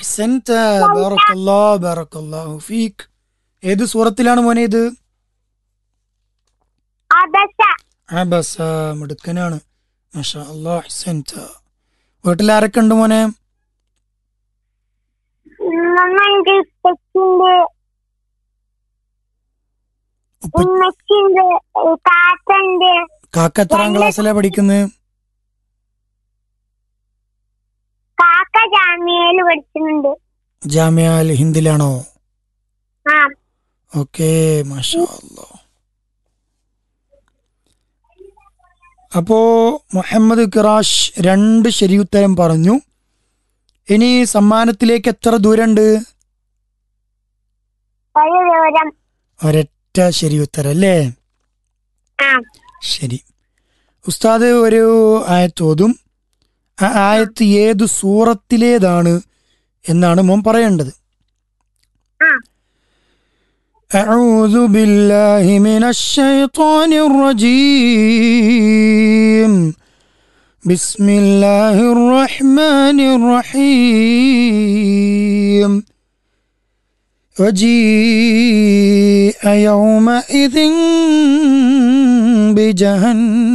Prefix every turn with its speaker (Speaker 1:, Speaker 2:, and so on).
Speaker 1: അഹ്സൻത ബാറക്കല്ലാഹു ബാറക്കല്ലാഹു ഫീക് ഏത് സൂറത്തിലാണ് മോനെ ഇത്
Speaker 2: അബസ
Speaker 1: അബസ മിടുക്കനാണ് മാഷാ അല്ലാഹ് അഹ്സൻത വീട്ടിൽ ആരൊക്കെ ഉണ്ട് മോനെ
Speaker 2: ഉമ്മണ്ട് ഉപ്പച്ചിണ്ട്
Speaker 1: ഉപ്പ
Speaker 2: ഉമ്മച്ചിണ്ട് താത്തണ്ട്
Speaker 1: കാക്ക എത്രാം ക്ലാസ്സിലാ പഠിക്കുന്നത്
Speaker 2: കാക്ക ജാമ്യയിൽ പഠിക്കുന്നുണ്ട്
Speaker 1: ജാമ്യ അൽ ഹിന്ദിലാണോ
Speaker 2: ആ
Speaker 1: ഓക്കെ മാഷാ അല്ലാ അപ്പോ മുഹമ്മദ് കിറാഷ് രണ്ട് ശരിയുത്തരം പറഞ്ഞു ഇനി സമ്മാനത്തിലേക്ക് എത്ര ദൂരമുണ്ട്
Speaker 2: ഒരു ദൂരം
Speaker 1: ഒരൊറ്റ ശരിയുത്തരം അല്ലേ
Speaker 2: ആ
Speaker 1: ശരി ഉസ്താദ് ഒരു ആയത്തോതും ആ ആയത്ത് ഏത് സൂറത്തിലേതാണ് എന്നാണ് മോൻ പറയേണ്ടത്
Speaker 2: ആ
Speaker 1: أعوذ بالله من الشيطان الرجيم بسم الله الرحمن الرحيم وجيء يومئذ بجهنم